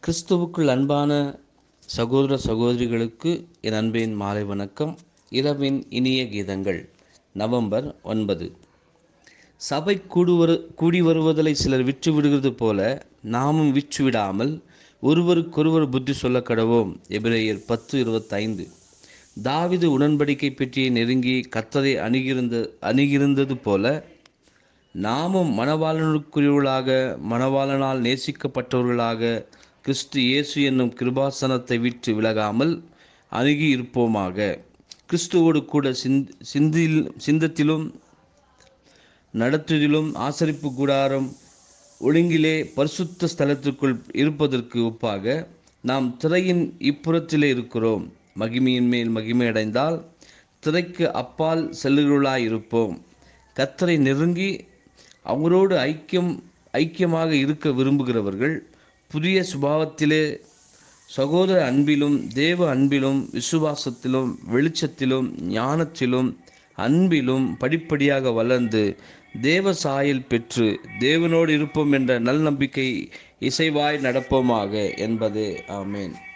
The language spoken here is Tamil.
கிறிஸ்துவுக்குள் அன்பான சகோதர சகோதரிகளுக்கு என் அன்பின் மாலை வணக்கம் இரவின் இனிய கீதங்கள் நவம்பர் ஒன்பது சபை கூடுவரு கூடி வருவதை சிலர் விற்று விடுகிறது போல நாமும் விற்று விடாமல் ஒருவருக்கொருவர் புத்தி சொல்ல கடவோம் எபிரேயர் பத்து இருபத்தைந்து தாவிது உடன்படிக்கை பெற்றியை நெருங்கி கத்தரை அணுகியிருந்த அணுகியிருந்தது போல நாமும் மணவாளனுக்குரியவர்களாக மணவாளனால் நேசிக்கப்பட்டவர்களாக கிறிஸ்து இயேசு என்னும் கிருபாசனத்தை விட்டு விலகாமல் அணுகி இருப்போமாக கிறிஸ்துவோடு கூட சிந்த் சிந்தில் சிந்தத்திலும் நடத்துதிலும் ஆசரிப்பு கூடாரம் ஒழுங்கிலே பரிசுத்த ஸ்தலத்திற்குள் இருப்பதற்கு ஒப்பாக நாம் திரையின் இப்புறத்திலே இருக்கிறோம் மகிமையின் மேல் மகிமை அடைந்தால் திரைக்கு அப்பால் செல்லுகளாய் இருப்போம் கத்தரை நெருங்கி அவரோடு ஐக்கியம் ஐக்கியமாக இருக்க விரும்புகிறவர்கள் புதிய சுபாவத்திலே சகோதர அன்பிலும் தேவ அன்பிலும் விசுவாசத்திலும் வெளிச்சத்திலும் ஞானத்திலும் அன்பிலும் படிப்படியாக வளர்ந்து தேவ சாயல் பெற்று தேவனோடு இருப்போம் என்ற நல்நம்பிக்கை இசைவாய் நடப்போமாக என்பது ஆமேன்